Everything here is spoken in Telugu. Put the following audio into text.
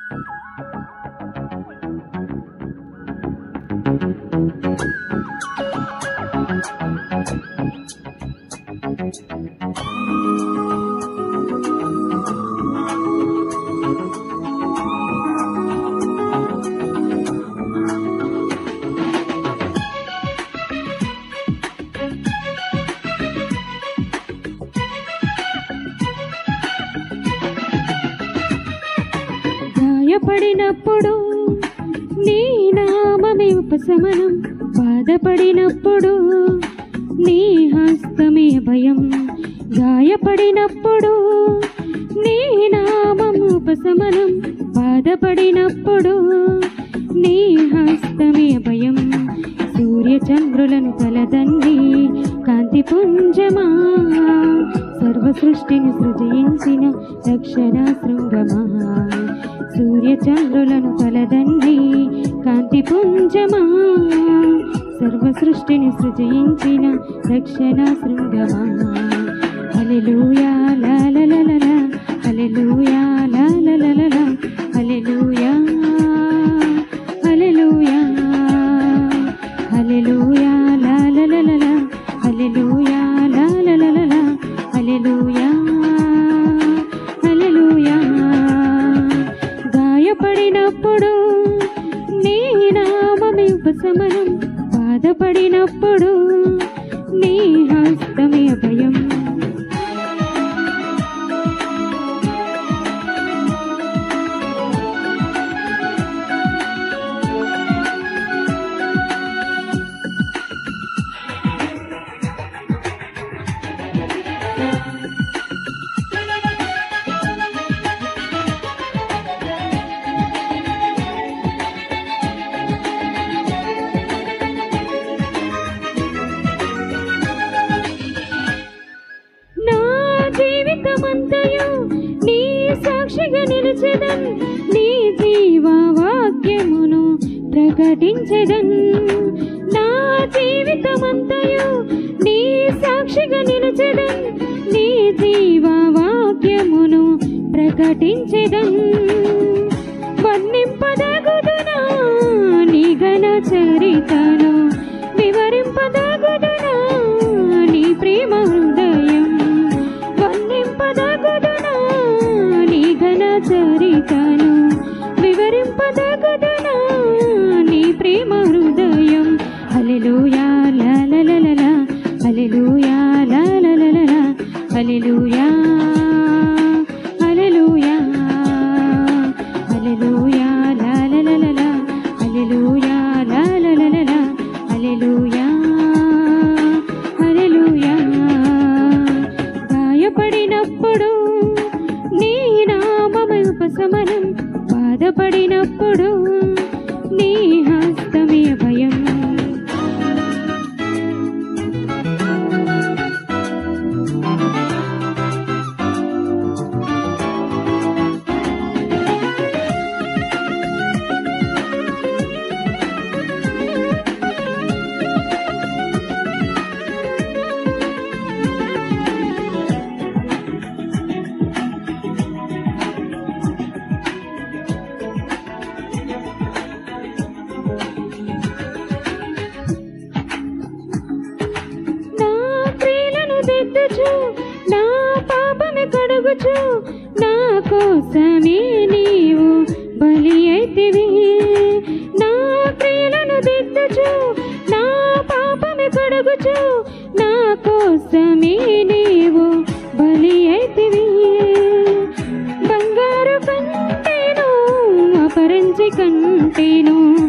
గాయపడినప్పుడు నీ నామమే ఉపశమనం బాధపడినప్పుడు నీ హస్తమే భయం గాయపడినప్పుడు నీ నామం ఉపశమనం బాధపడినప్పుడు నీ హస్తమే భయం సూర్య చంద్రులను కలదండి కాంతి పుంజమా సర్వ సృష్టిని సృజించిన రక్షణ శృంగమా సూర్య చంద్రులను కలదండి కాంతి పుంజమా సర్వ సృష్టిని సృజించిన రక్షణ శృంగమా హల్లెలూయా లా లా లా లా లా హల్లెలూయా లా లా లా లా లా హల్లెలూయా హల్లెలూయా హల్లెలూయా లా లా లా లా లా హల్లెలూయా లా లా లా లా లా హల్లెలూయా హల్లెలూయా గాయపడినప్పుడు నీ నామమే ఉపశమనం బాధపడినప్పుడు నీ హస్తమే భయం నా జీవితమంతయు నీ సాక్షిగా నిలిచెదన్ నీ జీవవాక్యమును ప్రకటించెదన్ నా జీవితమంతయు నీ సాక్షిగా నిలిచెదన్ నీ జీవవాక్యమును ప్రకటించెదన్ వర్ణింపదగుదునా నీ ఘన చరితను వివరింపదగుదునా నీ ప్రేమ హృదయం వర్ణింపదగుదునా నీ ఘన చరితను వివరింపదగుదునా నీ ప్రేమ హృదయం హల్లెలూయా లా లా లా లా లా హల్లెలూయా లా లా లా లా లా హల్లెలూయా హల్లెలూయా హల్లెలూయా లా లా లా లా లా హల్లెలూయా లా లా లా లా లా హల్లెలూయా హల్లెలూయా గాయపడినప్పుడు నీ నామమే ఉపశమనం బాధపడినప్పుడు నీ హస్తమే భయం నా క్రియలను దిద్దుచు నా పాపమే కడుగుచు నా కోసమే నీవు బలి అయితివి నా క్రియలను దిద్దుచు నా పాపమే కడుగుచు నా కోసమే నీవు బలి అయితివి బంగారు కంటేను అపరంజి కంటేను